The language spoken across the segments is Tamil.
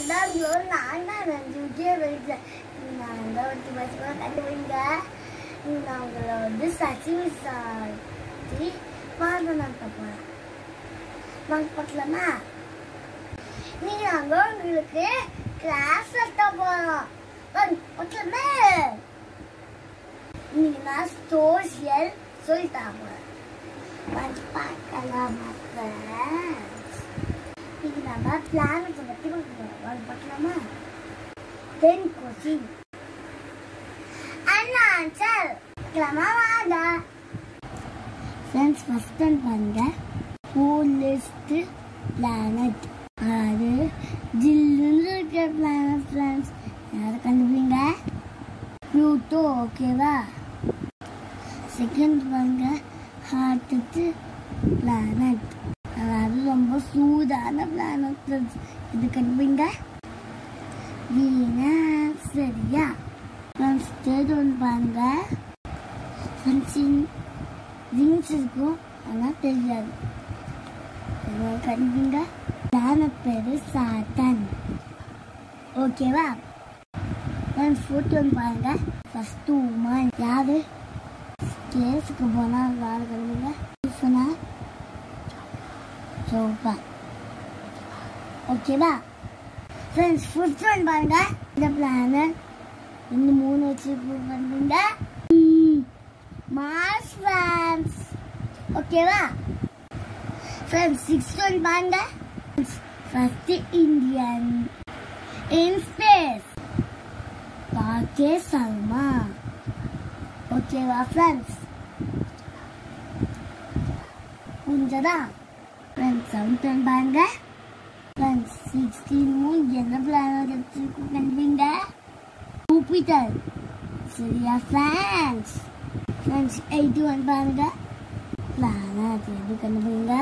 அந்தாங்களோ நான் தான் அஞ்சு விஜய வயசுல நான் தான் வச்சு வச்சுக்கோ கண்டுபிடிங்க நான் உங்களை வந்து சச்சிவி சாத்தி பாடம் நடத்த போறேன் வாங்க பார்க்கலாமா நீங்க நாங்க உங்களுக்கு கிளாஸ் நடத்த போறோம் வாங்க பார்க்கலாமா இன்னைக்கு நான் சோசியல் சொல்லி தர போறேன் வந்து பார்க்கலாமா friends? இன்னைக்கு நம்ம பிளானட்ஸை பற்றி பார்க்க போறோம் வந்து பார்க்கலாமா தென் கொஸ்டின் அண்ணா ஆன்சர் பார்க்கலாமா வாங்க ஃப்ரெண்ட்ஸ் ஃபர்ஸ்ட் டைம் பாருங்க கூலஸ்ட் பிளானட் அதாவது ஜில்லுன்னு இருக்கிற பிளானட் ஃப்ரெண்ட்ஸ் யாரும் கண்டுபிடிங்க ப்ளூட்டோ ஓகேவா செகண்ட் பாருங்க ஹார்ட்டுக்கு பிளானட் அதாவது ரொம்ப சூடான பிளானட் ஃப்ரெண்ட்ஸ் இது கண்டுபிடிங்க வீனஸ் சரியா ஃப்ரெண்ட்ஸ் தேர்ட் ஒன் பாருங்க ஃப்ரெண்ட்ஸ் விங்ஸ் இருக்கும் ஆனால் தெரியாது இதோ கண்டுபிடிங்க பிளானட் பேரு சாட்டன் ஓகேவா ஃப்ரெண்ட்ஸ் ஃபோர்த் ஒன் பாருங்க ஃபர்ஸ்ட் உமன் யாரு கேஸுக்கு போனால் யாரு கண்டுபிடிங்க சொன்னா சோப்பா ஓகேவா ஃப்ரெண்ட்ஸ் ஃபிஃப்த் ஒன் பாருங்க இந்த பிளானட் இந்த மூணு வச்சு பண்ணுங்க மார்ஸ் ஃப்ரெண்ட்ஸ் ஓகேவா ஃப்ரெண்ட்ஸ் சிக்ஸ்த் ஒன் பாருங்க ஃபர்ஸ்ட் இந்தியன் இன் ஸ்பேஸ் பாக்கே சல்மா ஓகேவா ஃப்ரெண்ட்ஸ் புரிஞ்சதா ஃப்ரெண்ட்ஸ் செவன்த் ஒன் பாருங்க ஃப்ரெண்ட்ஸ் சிக்ஸ்டீன் என்ன பிளான் வச்சிருக்கோம் கண்டுபிங்க ஜூபிட்டர் சரியா ஃப்ரெண்ட்ஸ் ஃப்ரெண்ட்ஸ் எயிட்டி ஒன் பாருங்க பிளானட் எது கண்டுபிடிங்க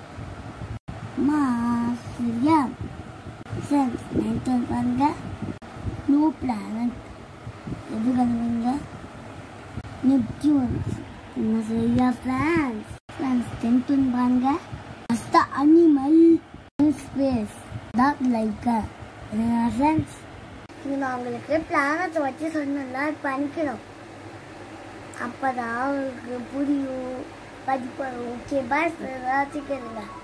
மாஸ் சரியா ஃப்ரெண்ட்ஸ் நைன்த் ஒன் பாருங்க ப்ளூ பிளானட் எது கண்டுபிடிங்க நெப்டியூன் என்ன சரியா ஃப்ரெண்ட்ஸ் ஃப்ரெண்ட்ஸ் டென்த் ஒன் பாருங்க first animal in space dog like friends இது நான் உங்களுக்கு பிளானத்தை வச்சு சொன்னேன்ல பண்ணிக்கணும் அப்பதான் உங்களுக்கு புரியும் படிப்படும் ஓகே பாய் வச்சுக்கிறேங்க